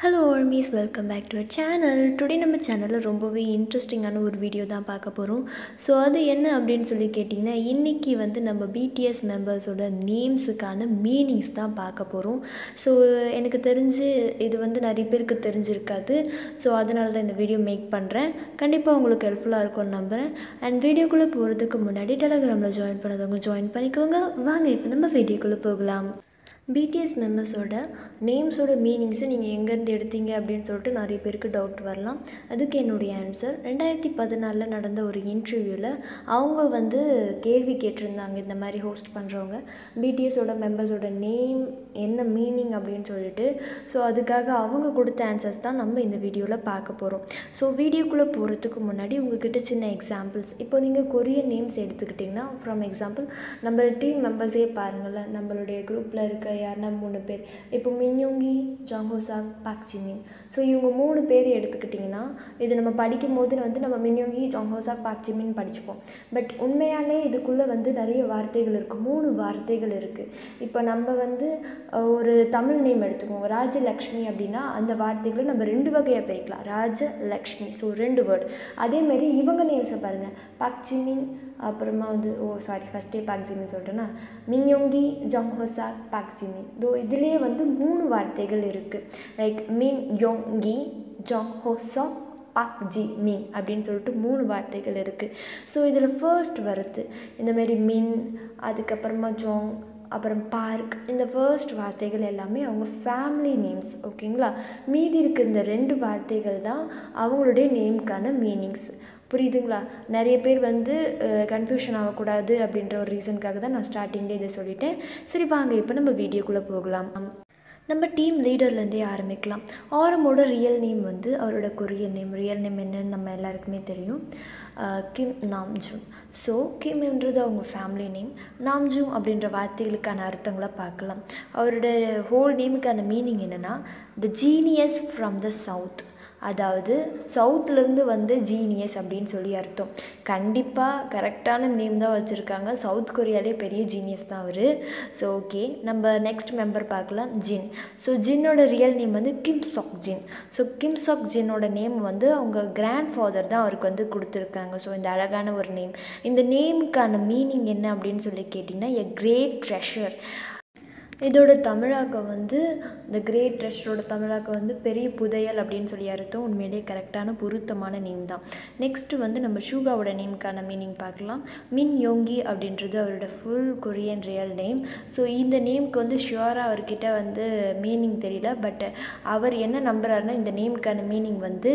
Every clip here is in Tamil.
Hello armies welcome back to our channel today நம்ம சேனலில் ரொம்பவே இன்ட்ரெஸ்டிங்கான ஒரு வீடியோ தான் பார்க்க போகிறோம் ஸோ அது என்ன அப்படின்னு சொல்லி கேட்டிங்கன்னா இன்றைக்கி வந்து நம்ம பிடிஎஸ் மெம்பர்ஸோட நேம்ஸுக்கான மீனிங்ஸ் தான் பார்க்க போகிறோம் ஸோ எனக்கு தெரிஞ்சு இது வந்து நிறைய பேருக்கு தெரிஞ்சிருக்காது ஸோ அதனால தான் இந்த வீடியோ மேக் பண்ணுறேன் கண்டிப்பாக உங்களுக்கு ஹெல்ப்ஃபுல்லாக இருக்கும்னு நம்புகிறேன் அண்ட் வீடியோக்குள்ளே போகிறதுக்கு முன்னாடி டெலகிராமில் ஜாயின் பண்ணதவங்க ஜாயின் பண்ணிக்கோங்க வாங்க இப்போ நம்ம வீடியோக்குள்ளே போகலாம் பிடிஎஸ் மெம்பர்ஸோட நேம்ஸோட மீனிங்ஸை நீங்கள் எங்கேருந்து எடுத்தீங்க அப்படின்னு சொல்லிட்டு நிறைய பேருக்கு டவுட் வரலாம் அதுக்கு என்னுடைய ஆன்சர் ரெண்டாயிரத்தி பதினாலில் நடந்த ஒரு இன்டர்வியூவில் அவங்க வந்து கேள்வி கேட்டிருந்தாங்க இந்த மாதிரி ஹோஸ்ட் பண்ணுறவங்க பிடிஎஸோட மெம்பர்ஸோட நேம் என்ன மீனிங் அப்படின்னு சொல்லிட்டு ஸோ அதுக்காக அவங்க கொடுத்த ஆன்சர்ஸ் தான் நம்ம இந்த வீடியோவில் பார்க்க போகிறோம் ஸோ வீடியோக்குள்ளே போகிறதுக்கு முன்னாடி உங்ககிட்ட சின்ன எக்ஸாம்பிள்ஸ் இப்போ நீங்கள் கொரியன் நேம்ஸ் எடுத்துக்கிட்டிங்கன்னா ஃப்ரம் எக்ஸாம்பிள் நம்ம டீம் மெம்பர்ஸே பாருங்களேன் நம்மளுடைய குரூப்பில் இருக்க யாருன்னா மூணு பேர் இப்போ மின்யோங்கி ஜாங்கோசாக் பாக்ஜிமின் ஸோ இவங்க மூணு பேர் எடுத்துக்கிட்டிங்கன்னா இது நம்ம படிக்கும் போது வந்து நம்ம மின்யோங்கி ஜாங்கோசாக் பாக்ஜிமின் படிச்சுப்போம் பட் உண்மையாலே இதுக்குள்ளே வந்து நிறைய வார்த்தைகள் இருக்குது மூணு வார்த்தைகள் இருக்குது இப்போ நம்ம வந்து அஹ், ஒரு தமிழ் நேம் எடுத்துக்குவோம் ராஜலக்ஷ்மி அப்படின்னா அந்த வார்த்தைகளை நம்ம ரெண்டு வகையாக பிரிக்கலாம் ராஜலக்ஷ்மி ஸோ ரெண்டு வேர்ட் அதேமாரி இவங்க நேம்ஸை பாருங்கள் பாக்ஜிமின் அப்புறமா வந்து ஓ சாரி ஃபஸ்ட்டே பாக்ஜிமின் சொல்லிட்டேன்னா மின்யோங்கி ஜாங்ஹோசா பாக்ஜிமின் தோ இதுலேயே வந்து மூணு வார்த்தைகள் இருக்குது லைக் மின் யோங்கி ஜாங்ஹோசா பாக் ஜி மின் அப்படின்னு சொல்லிட்டு மூணு வார்த்தைகள் இருக்குது ஸோ இதில் ஃபர்ஸ்ட் வருது இந்தமாரி மின் அதுக்கப்புறமா ஜோங் அப்புறம் பார்க் இந்த ஃபர்ஸ்ட் வார்த்தைகள் எல்லாமே அவங்க ஃபேமிலி நேம்ஸ் ஓகேங்களா மீதி இருக்க இந்த ரெண்டு வார்த்தைகள் தான் அவங்களுடைய நேம்க்கான மீனிங்ஸ் புரியுதுங்களா நிறைய பேர் வந்து கன்ஃபியூஷன் ஆகக்கூடாது அப்படின்ற ஒரு ரீசனுக்காக தான் நான் ஸ்டார்டிங்லேயே இதை சொல்லிட்டேன் சரி வாங்க இப்போ நம்ம வீடியோக்குள்ளே போகலாம் நம்ம டீம் லீடர்லேருந்தே ஆரம்பிக்கலாம் ஆரமோட ரியல் நேம் வந்து அவரோட கொரியன் நேம் ரியல் நேம் என்னன்னு நம்ம எல்லாருக்குமே தெரியும் அஹ் கிம் நாம்ஜுன் ஸோ கிம்ன்றது அவங்க ஃபேமிலி நேம் நாம்ஜுங் அப்படின்ற வார்த்தைகளுக்கான அர்த்தங்களை பார்க்கலாம் அவரோட ஹோல் நேமுக்கான மீனிங் என்னென்னா the genius from the south அதாவது சவுத்துலேருந்து வந்த ஜீனியஸ் அப்படின்னு சொல்லி அர்த்தம் கண்டிப்பாக கரெக்டான நேம் தான் வச்சுருக்காங்க சவுத் கொரியாலே பெரிய ஜீனியஸ் தான் அவர் ஸோ ஓகே நம்ம நெக்ஸ்ட் மெம்பர் பார்க்கலாம் ஜின் ஸோ ஜின்னோட ரியல் நேம் வந்து Kim Seok Jin so Kim Seok ஜின்னோட நேம் வந்து அவங்க கிராண்ட் ஃபாதர் தான் அவருக்கு வந்து கொடுத்துருக்காங்க ஸோ இந்த அழகான ஒரு நேம் இந்த நேமுக்கான மீனிங் என்ன அப்படின்னு சொல்லி கேட்டிங்கன்னா எ கிரேட் ட்ரெஷர் இதோட தமிழாக்கம் வந்து இந்த கிரேட் ட்ரெஷரோட தமிழாக்கம் வந்து பெரிய புதையல் அப்படின்னு சொல்லி அர்த்தம் உண்மையிலேயே கரெக்டான பொருத்தமான நேம் தான் நெக்ஸ்ட்டு வந்து நம்ம ஷூகாவோட நேமுக்கான மீனிங் பார்க்கலாம் மின் யோங்கி அப்படின்றது அவரோட full Korean real name so இந்த நேம்க்கு வந்து ஷியோராக அவர்கிட்ட வந்து மீனிங் தெரியல பட் அவர் என்ன நம்புறாருன்னா இந்த நேமுக்கான மீனிங் வந்து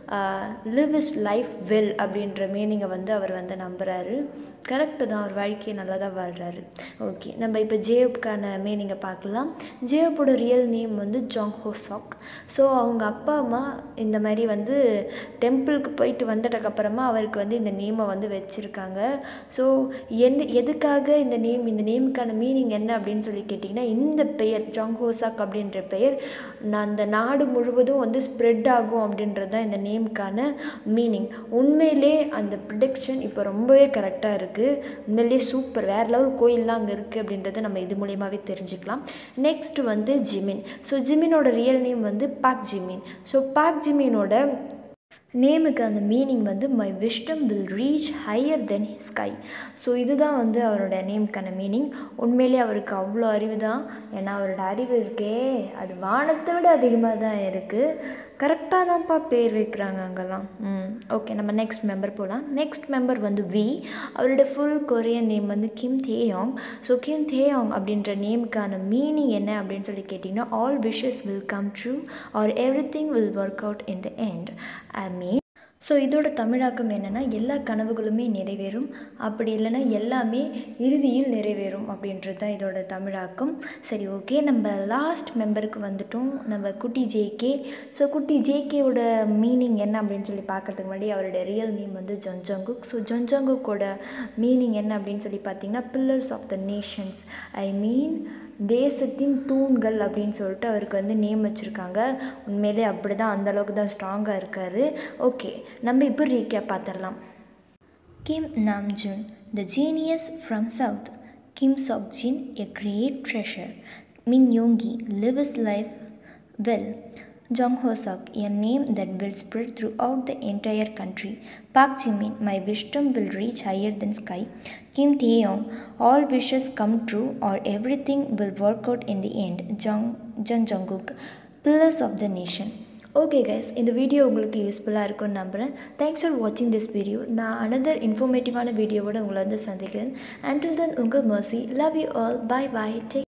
லிவ் இஸ் லைஃப் வெல் அப்படின்ற மீனிங்கை வந்து அவர் வந்து நம்புகிறாரு கரெக்டு தான் அவர் வாழ்க்கையை நல்லா தான் வாழ்கிறாரு ஓகே நம்ம இப்போ ஜேஎப்கான மீனிங்கை பார்க்கலாம் ஜேஎப்போட ரியல் நேம் வந்து ஜாங் ஹோசாக் ஸோ அவங்க அப்பா அம்மா இந்த மாதிரி வந்து டெம்பிளுக்கு போயிட்டு வந்ததுக்கப்புறமா அவருக்கு வந்து இந்த நேமை வந்து வச்சுருக்காங்க ஸோ எந்த எதுக்காக இந்த நேம் இந்த நேமுக்கான மீனிங் என்ன அப்படின்னு சொல்லி கேட்டிங்கன்னா இந்த பெயர் ஜாங் ஹோசாக் அப்படின்ற பெயர் நான் அந்த நாடு முழுவதும் வந்து ஸ்ப்ரெட் ஆகும் அப்படின்றது தான் இந்த நேமுக்கான மீனிங் உண்மையிலே அந்த ப்ரிடிக்ஷன் இப்போ ரொம்பவே கரெக்டாக இருக்குது உண்மையிலேயே சூப்பர் வேறு லெவல் கோயிலெலாம் அங்கே இருக்குது அப்படின்றத நம்ம இது மூலியமாகவே தெரிஞ்சுக்கலாம் நெக்ஸ்ட் வந்து ஜிமின் ஸோ ஜிமினோட ரியல் நேம் வந்து பாக் ஜிமின் ஸோ பாக் ஜிமினோட நேமுக்கு அந்த மீனிங் வந்து my wisdom will reach higher then sky so இதுதான் வந்து அவரோட நேமுக்கான மீனிங் உண்மையிலே அவருக்கு அவ்வளோ அறிவு தான் ஏன்னா அவரோட அறிவு இருக்கே அது வானத்தை விட அதிகமாக தான் இருக்குது கரெக்டாக தான்ப்பா பேர் வைக்கிறாங்க அங்கெல்லாம் ம் ஓகே நம்ம நெக்ஸ்ட் மெம்பர் போகலாம் நெக்ஸ்ட் மெம்பர் வந்து வி அவரோட ஃபுல் கொரியன் நேம் வந்து கிம் தேயாங் ஸோ கிம் தேயாங் அப்படின்ற நேமுக்கான மீனிங் என்ன அப்படின்னு சொல்லி கேட்டிங்கன்னா all wishes will come true or everything will work out in the end I mean so இதோட தமிழாக்கம் என்னென்னா எல்லா கனவுகளுமே நிறைவேறும் அப்படி இல்லைன்னா எல்லாமே இறுதியில் நிறைவேறும் அப்படின்றது தான் இதோட தமிழாக்கம் சரி ஓகே நம்ம லாஸ்ட் மெம்பருக்கு வந்துட்டோம் நம்ம குட்டி ஜேகே ஸோ குட்டி ஜேகேவோட மீனிங் என்ன அப்படின்னு சொல்லி பார்க்கறதுக்கு முன்னாடி அவரோட ரியல் நேம் வந்து ஜொன்ஜங்குக் ஸோ ஜொன்ஜங்குக்கோட மீனிங் என்ன அப்படின்னு சொல்லி பார்த்தீங்கன்னா pillars of the nations I mean தேசத்தின் தூண்கள் அப்படின்னு சொல்லிட்டு அவருக்கு வந்து நேம் வச்சுருக்காங்க உண்மையிலே அப்படி தான் அந்தளவுக்கு தான் ஸ்ட்ராங்காக இருக்கார் ஓகே நம்ம இப்போ ரீக்கேப் பார்த்துடலாம் Kim Namjoon, the genius from South. Kim Seokjin, a great treasure. Min Yoongi, live his life well. Jung Ho Suk, a name that will spread throughout the entire country. Park Jimin, my wisdom will reach higher than sky. Kim Taeyong, all wishes come true or everything will work out in the end. Jung, Jung Jungkook, pillars of the nation. Okay guys இந்த வீடியோ உங்களுக்கு யூஸ்ஃபுல்லாக இருக்கும்னு நம்புகிறேன் தேங்க்ஸ் ஃபார் வாட்சிங் திஸ் வீடியோ நான் அனதர் இன்ஃபர்மேட்டிவான வீடியோவோட உங்களை வந்து சந்திக்கிறேன் அண்டில் தென் உங்கள் மர்சி love you all bye bye take